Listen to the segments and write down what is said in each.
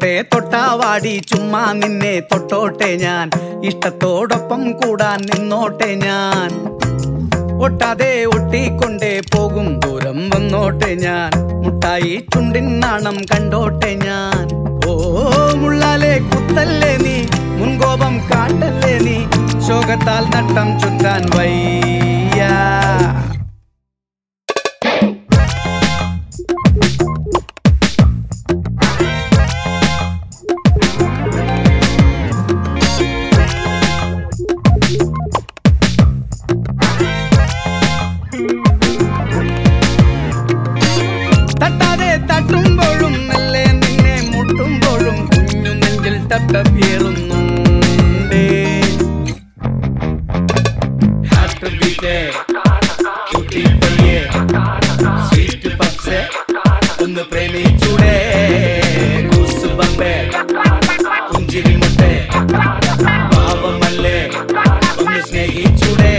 തൊട്ടോട്ടെ തൊട്ടാവാടി ചുമ്മാ നിന്നെ തൊട്ടോട്ടെ ഞാൻ ഇഷ്ടത്തോടൊപ്പം കൂടാൻ നിന്നോട്ടെ ഞാൻ ഒട്ടാതെ ഒട്ടിക്കൊണ്ടേ പോകും ദൂരം വന്നോട്ടെ ഞാൻ മുട്ടായി ചുണ്ടിൻ നാണം കണ്ടോട്ടെ ഞാൻ ഓ മുള്ളാലെ കുത്തല്ലേ നീ മുൻകോപം കാട്ടല്ലേ നീ ശോകത്താൽ നട്ടം ചുറ്റാൻ വയ്യ തട്ടാതെ തട്ടുമ്പോഴും മെല്ലെ നിന്നെ മുട്ടുമ്പോഴും കുഞ്ഞു നെഞ്ചിൽ തട്ടപ്പേറുന്നുണ്ടേ ഹാർട്ട് ബീറ്റ് കുട്ടി പയ്യെ സ്വീറ്റ് പപ്സ് ഒന്ന് പ്രേമിച്ചൂടെ കൂസ് ബമ്പേ പുഞ്ചിരി മുട്ടെ പാവമല്ലേ ഒന്ന് സ്നേഹിച്ചൂടെ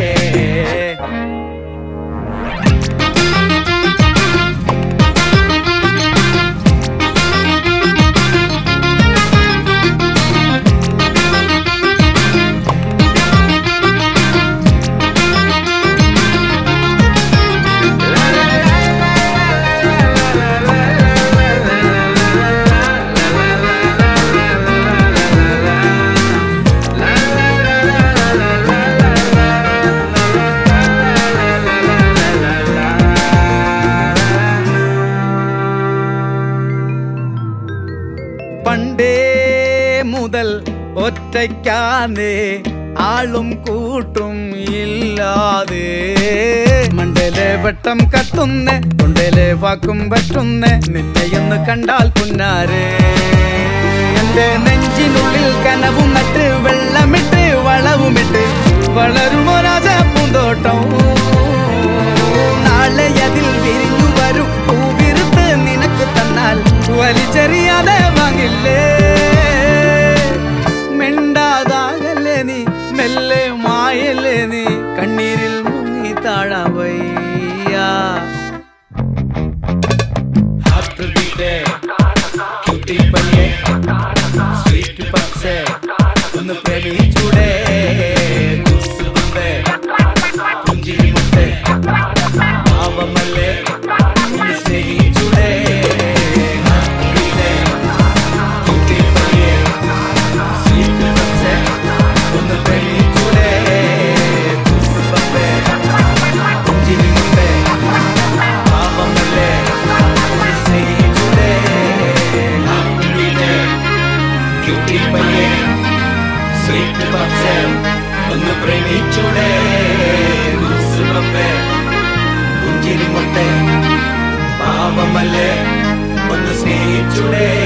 പണ്ടേ മുതൽ ഒറ്റയ്ക്കാന്നേ ആളും കൂട്ടും ഇല്ലാതെ മണ്ടയിലെ വെട്ടം കത്തുന്നേ തൊണ്ടയിലെ വാക്കും പറ്റുന്നേ നിന്നെയൊന്ന് കണ്ടാൽ പുന്നാരെ എന്റെ നെഞ്ചിനുള്ളിൽ കനവും നട്ട് വെള്ളമിട്ട് വളവുമിട്ട് വളരുമോ രാജ പൂന്തോട്ടം നാളെ അതിൽ വിരിഞ്ഞു വരും പൂവിരുത്ത് നിനക്ക് തന്നാൽ വലിച്ചെറിയാതെ വാങ്ങില്ലേ മിണ്ടാതാകല്ലേ നീ മെല്ലെ മായല്ലേ നീ കണ്ണീരിൽ മുങ്ങി താഴവയ്യ സ്വീറ്റ് പക്ഷേ ഒന്ന് പ്രേമിച്ചൂടെ പുഞ്ചിരി മുട്ടേ പാവമല്ലേ ഒന്ന് സ്നേഹിച്ചൂടെ സ്വീറ്റ് പക്ഷേ ഒന്ന് പ്രേമിച്ചൂടെ പുഞ്ചിരി മുട്ടേ പാവമല്ലേ ഒന്ന് സ്നേഹിച്ചൂടെ ക്യൂട്ടി പയ്യെ സ്വീറ്റ് പക്ഷേ ഒന്ന് പ്രേമിച്ചൂടെ പുഞ്ചിരി മുട്ടേ പാവമല്ലേ ഒന്ന് സ്നേഹിച്ചൂടെ